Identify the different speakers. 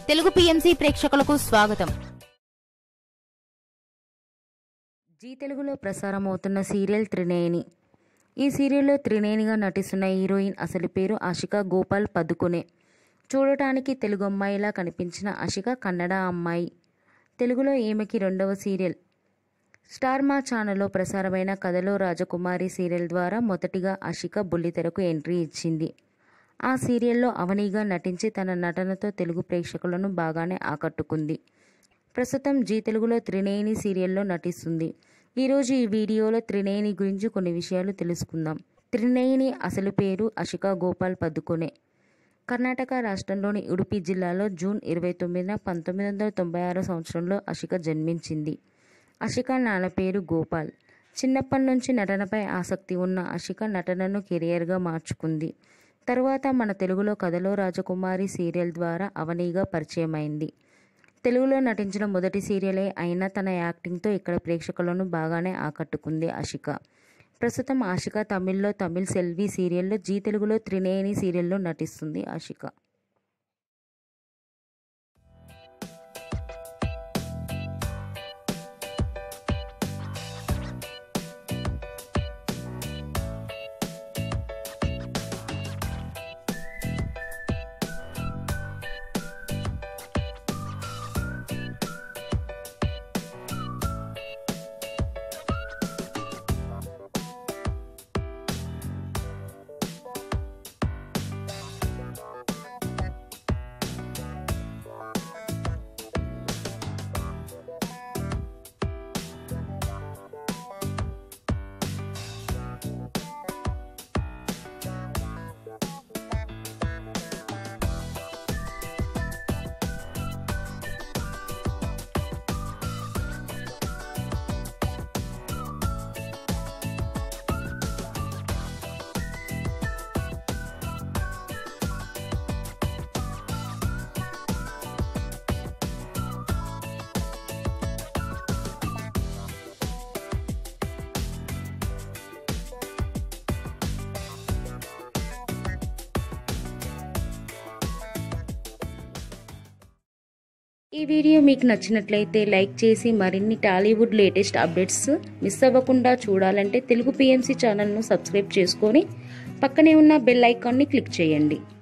Speaker 1: Telugu PMC ప్రేక్షకులకు స్వాగతం
Speaker 2: G తెలుగులో ప్రసారమవుతున్న సీరియల్ త్రినేని ఈ సీరియల్లో త్రినేనిగా నటిస్తున్న హీరోయిన్ అసలు పేరు ఆషిక గోపాల్ పదుకునే చూడటానికి తెలుగు అమ్మాయిలా కనిపించిన ఆషిక కన్నడ అమ్మాయి తెలుగులో ఈమెకి రెండవ సీరియల్ స్టార్ మా ఛానల్లో ప్రసారమైన కథలో రాజకుమారి సీరియల్ ద్వారా మొదటిగా ఆషిక బుల్లితెరకు ఎంట్రీ ఇచ్చింది ఆ సీరియల్లో అవనిగా నటించి తన నటనతో తెలుగు ప్రేక్షకులను బాగానే ఆకట్టుకుంది ప్రస్తుతం జీ తెలుగులో త్రినేని సీరియల్లో నటిస్తుంది ఈరోజు ఈ వీడియోలో త్రినేని గురించి కొన్ని విషయాలు తెలుసుకుందాం త్రినేని అసలు పేరు అషికా గోపాల్ పదుకొనే కర్ణాటక రాష్ట్రంలోని ఉడుపి జిల్లాలో జూన్ ఇరవై తొమ్మిదిన పంతొమ్మిది వందల తొంభై ఆరో సంవత్సరంలో అషిక జన్మించింది అషిక నాన్న పేరు గోపాల్ చిన్నప్పటి నుంచి నటనపై ఆసక్తి ఉన్న అషిక నటనను కెరియర్గా మార్చుకుంది తరువాత మన తెలుగులో కథలో రాజకుమారి సీరియల్ ద్వారా అవనీగా పరిచయమైంది తెలుగులో నటించిన మొదటి సీరియలే అయినా తన యాక్టింగ్తో ఇక్కడ ప్రేక్షకులను బాగానే ఆకట్టుకుంది ఆషిక ప్రస్తుతం ఆషిక తమిళ్లో తమిళ్ సెల్వి సీరియల్లో జీ తెలుగులో త్రినేని సీరియల్లో నటిస్తుంది ఆషిక ఈ వీడియో మీకు నచ్చినట్లయితే లైక్ చేసి మరిన్ని టాలీవుడ్ లేటెస్ట్ అప్డేట్స్ మిస్ అవ్వకుండా చూడాలంటే తెలుగు పిఎంసి ఛానల్ను సబ్స్క్రైబ్ చేసుకొని పక్కనే ఉన్న బెల్ ఐకాన్ని క్లిక్ చేయండి